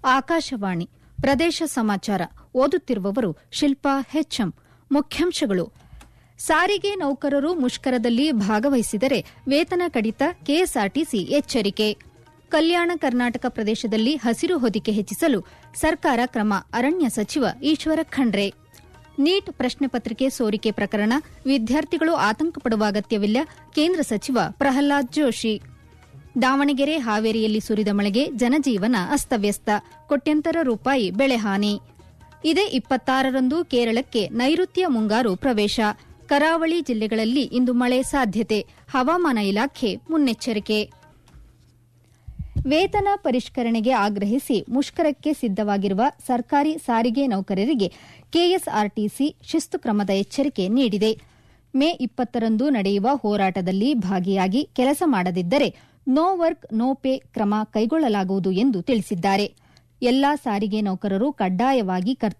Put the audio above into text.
ಆಕಾಶವಾಣಿ ಪ್ರದೇಶ ಸಮಾಚಾರ ಓದುತ್ತಿರುವವರು ಶಿಲ್ಪಾ ಹೆಚ್ಎಂ ಮುಖ್ಯಾಂಶಗಳು ಸಾರಿಗೆ ನೌಕರರು ಮುಷ್ಕರದಲ್ಲಿ ಭಾಗವಹಿಸಿದರೆ ವೇತನ ಕಡಿತ ಕೆಎಸ್ಆರ್ಟಿಸಿ ಎಚ್ಚರಿಕೆ ಕಲ್ಯಾಣ ಕರ್ನಾಟಕ ಪ್ರದೇಶದಲ್ಲಿ ಹಸಿರು ಹೊದಿಕೆ ಹೆಚ್ಚಿಸಲು ಸರ್ಕಾರ ಕ್ರಮ ಅರಣ್ಯ ಸಚಿವ ಈಶ್ವರ ಖಂಡ್ರೆ ನೀಟ್ ಪ್ರಶ್ನೆ ಪತ್ರಿಕೆ ಸೋರಿಕೆ ಪ್ರಕರಣ ವಿದ್ಯಾರ್ಥಿಗಳು ಆತಂಕ ಪಡುವ ಅಗತ್ಯವಿಲ್ಲ ಕೇಂದ್ರ ಸಚಿವ ಪ್ರಹ್ಲಾದ್ ಜೋಶಿ ದಾವಣಗೆರೆ ಹಾವೇರಿಯಲ್ಲಿ ಸುರಿದ ಮಳೆಗೆ ಜನಜೀವನ ಅಸ್ತವ್ಯಸ್ತ ಕೋಟ್ಯಂತರ ರೂಪಾಯಿ ಬೆಳೆಹಾನಿ ಇದೇ ಇಪ್ಪತ್ತಾರರಂದು ಕೇರಳಕ್ಕೆ ನೈಋತ್ಯ ಮುಂಗಾರು ಪ್ರವೇಶ ಕರಾವಳಿ ಜಿಲ್ಲೆಗಳಲ್ಲಿ ಇಂದು ಮಳೆ ಸಾಧ್ಯತೆ ಹವಾಮಾನ ಇಲಾಖೆ ಮುನ್ನೆಚ್ಚರಿಕೆ ವೇತನ ಪರಿಷ್ಕರಣೆಗೆ ಆಗ್ರಹಿಸಿ ಮುಷ್ಕರಕ್ಕೆ ಸಿದ್ದವಾಗಿರುವ ಸರ್ಕಾರಿ ಸಾರಿಗೆ ನೌಕರರಿಗೆ ಕೆಎಸ್ಆರ್ಟಿಸಿ ಶಿಸ್ತು ಕ್ರಮದ ಎಚ್ಚರಿಕೆ ನೀಡಿದೆ ಮೇ ಇಪ್ಪತ್ತರಂದು ನಡೆಯುವ ಹೋರಾಟದಲ್ಲಿ ಭಾಗಿಯಾಗಿ ಕೆಲಸ ಮಾಡದಿದ್ದರೆ ನೋ ವರ್ಕ್ ನೋ ಪೇ ಕ್ರಮ ಕೈಗೊಳ್ಳಲಾಗುವುದು ಎಂದು ತಿಳಿಸಿದ್ದಾರೆ ಎಲ್ಲಾ ಸಾರಿಗೆ ನೌಕರರು ಕಡ್ಡಾಯವಾಗಿ